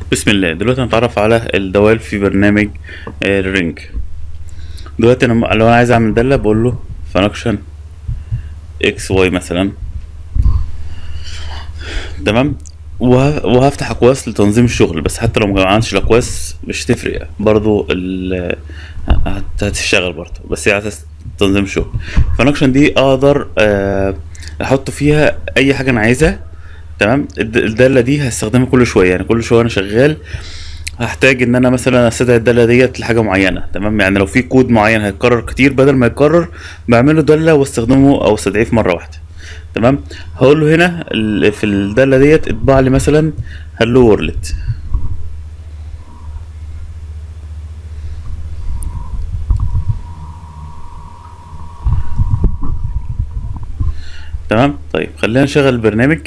بسم الله دلوقتي هنتعرف على الدوال في برنامج آه، الرينج دلوقتي انا لو انا عايز اعمل دالة بقول له فانكشن اكس واي مثلا تمام وه- وهفتح اقواس لتنظيم الشغل بس حتى لو ما عملتش الاقواس مش هتفرق برضو ال هت- هتشتغل برضو بس هي على اساس تنظيم الشغل فانكشن دي اقدر آه، احط فيها اي حاجه انا عايزها تمام الد- الداله دي هستخدمها كل شويه يعني كل شويه انا شغال هحتاج ان انا مثلا استدعي الداله ديت لحاجه معينه تمام يعني لو في كود معين هيتكرر كتير بدل ما يتكرر بعمله داله واستخدمه او استدعيه في مره واحده تمام هقول له هنا ال- في الداله ديت اطبع لي مثلا هلو وورلد تمام طيب خلينا نشغل البرنامج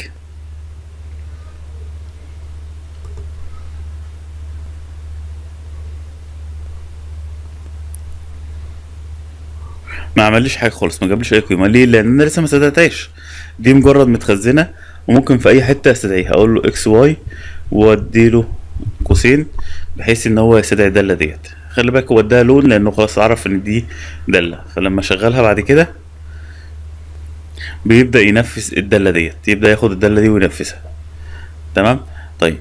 ما عمليش حاجه خالص ما جابليش اي قيمه ليه لان انا لسه ما استدعيتهاش دي مجرد متخزنه وممكن في اي حته استدعيها اقول له اكس واي وادي له قوسين بحيث ان هو يستدعي الداله ديت خلي بالك هو اداها لون لانه خلاص عرف ان دي داله فلما اشغلها بعد كده بيبدا ينفذ الداله ديت يبدا ياخد الداله دي وينفذها تمام طيب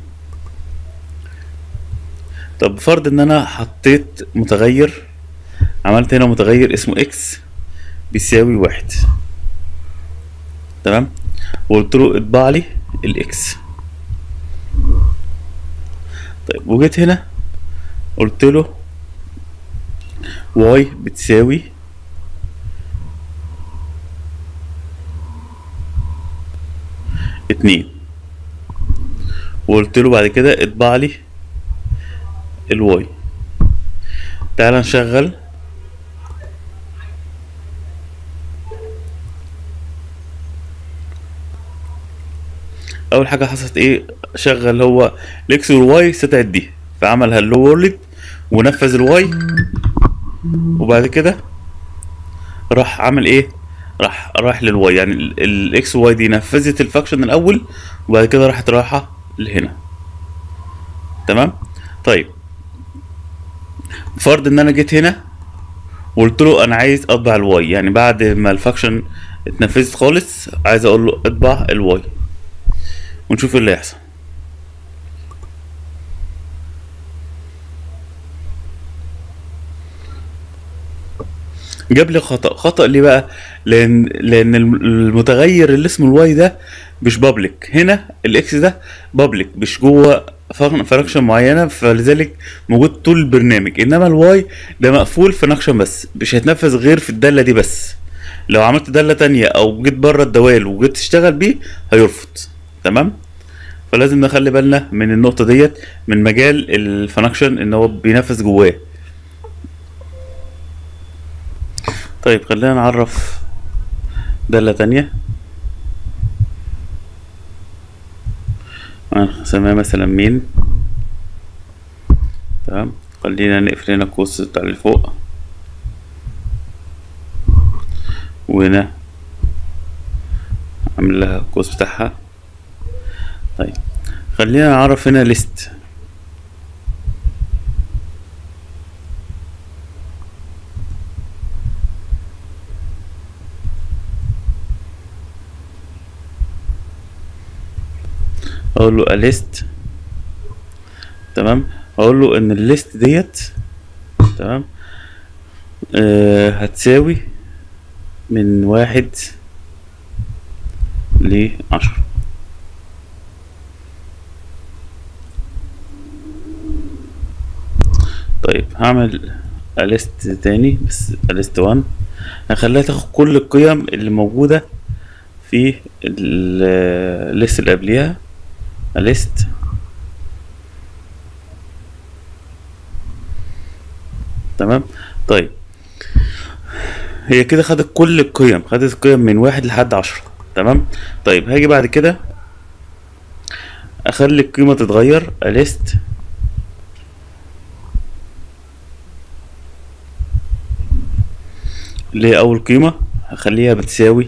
طب فرض ان انا حطيت متغير عملت هنا متغير اسمه اكس بيساوي واحد تمام وقلت له اطبع لي الاكس طيب وجيت هنا قلت له واي بتساوي اتنين وقلت له بعد كده اطبع لي الواي تعال نشغل اول حاجه حصلت ايه شغل هو الاكس والواي استدعت دي فعمل هلو وورلد ونفذ الواي وبعد كده راح عمل ايه راح راح للواي يعني الاكس والواي دي نفذت الفاكشن الاول وبعد كده راحت رايحه لهنا تمام طيب فرض ان انا جيت هنا وقلت له انا عايز اطبع الواي يعني بعد ما الفاكشن اتنفذت خالص عايز اقول له اطبع الواي ونشوف ايه اللي هيحصل جاب لي خطأ خطأ ليه بقى لان لان الم- المتغير اللي اسمه الواي ده مش بابليك هنا الاكس ده بابليك مش جوه فانكشن معينه فلذلك موجود طول البرنامج انما الواي ده مقفول فانكشن بس مش هيتنفذ غير في الداله دي بس لو عملت داله تانية او جيت بره الدوال وجيت تشتغل بيه هيرفض تمام فلازم نخلي بالنا من النقطه ديت من مجال الفانكشن ان هو بينفذ جواه طيب خلينا نعرف دالة تانية هنسميها مثلا مين تمام خلينا نقفل هنا القوس بتاع اللي فوق وهنا عامل لها القوس بتاعها طيب خلينا نعرف هنا ليست اقول له list تمام اقول له ان الليست ديت تمام آه هتساوي من واحد لعشرة طيب هعمل list تاني بس list 1 هخليها تاخد كل القيم اللي موجودة في الليست اللي قبليها list تمام طيب هي كده خدت كل القيم خدت القيم من واحد لحد عشرة تمام طيب هاجي بعد كده اخلي القيمة تتغير list اللي هي اول قيمة هخليها بتساوي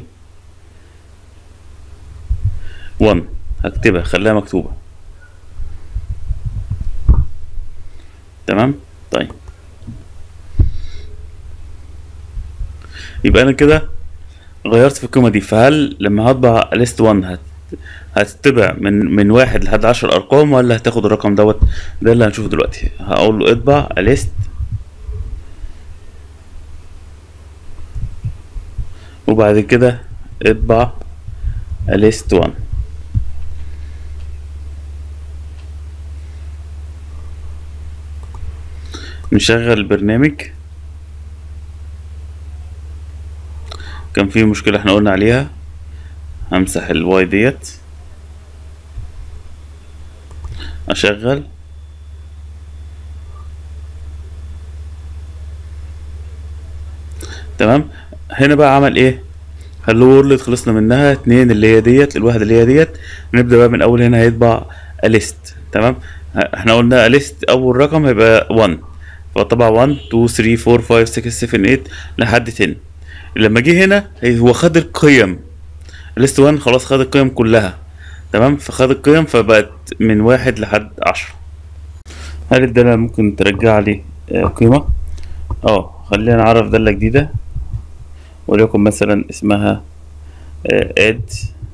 1 هكتبها خليها مكتوبة يبقى انا كده غيرت في القيمه دي فهل لما هطبع ليست 1 هت هتتبع من من واحد لحد عشر ارقام ولا هتاخد الرقم دوت ده اللي هنشوفه دلوقتي هقول له اطبع ليست وبعد كده اطبع ليست 1 نشغل البرنامج كان في مشكلة احنا قلنا عليها همسح الواي ديت اشغل تمام هنا بقى عمل ايه هلو وورلد خلصنا منها اتنين اللي هي ديت الواحدة اللي هي ديت نبدأ بقى من اول هنا هيطبع ليست تمام احنا قلنا ليست اول رقم هيبقى 1 فطبع 1 2 3 4 5 6 7 8 لحد 10 لما جه هنا هو خد القيم ليست 1 خلاص خد القيم كلها تمام فخد القيم فبقت من واحد لحد عشرة هل الدالة ممكن ترجع لي آه، قيمة اه خلينا نعرف دالة جديدة وليكن مثلا اسمها اد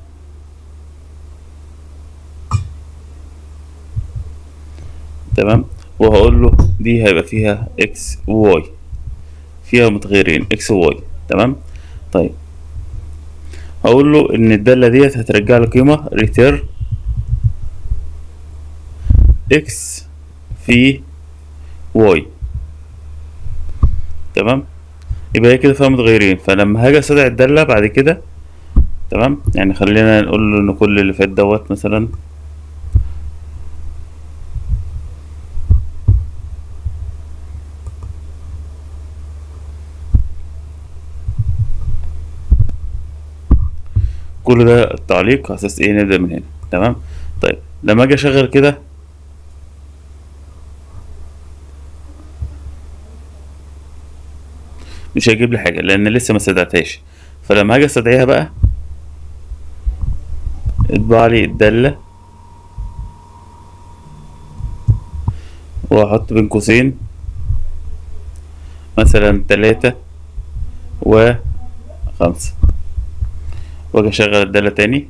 تمام وهقول له دي هيبقى فيها اكس وواي فيها متغيرين اكس وواي تمام طيب هقول له ان الداله ديت هترجع لي قيمه ريتير اكس في واي تمام يبقى هي كده فيها متغيرين فلما هاجي استدعي الداله بعد كده تمام يعني خلينا نقول له ان كل اللي فات دوت مثلا كل ده التعليق على اساس ايه نبدا من هنا تمام طيب لما اجي اشغل كده مش هيجيب لي حاجه لان لسه ما استدعتهاش فلما هاجي استدعيها بقى اطبع لي الداله واحط بين قوسين مثلا تلاتة وخمسة واجي اشغل الدالة تاني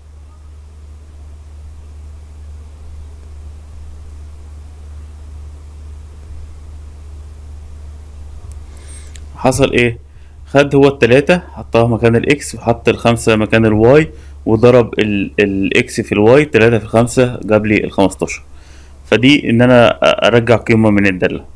حصل ايه خد هو التلاتة حطها مكان الاكس وحط الخمسة مكان الواي وضرب ال- الاكس في الواي تلاتة في خمسة جاب لي الخمستاشر فدي ان انا ارجع قيمة من الدالة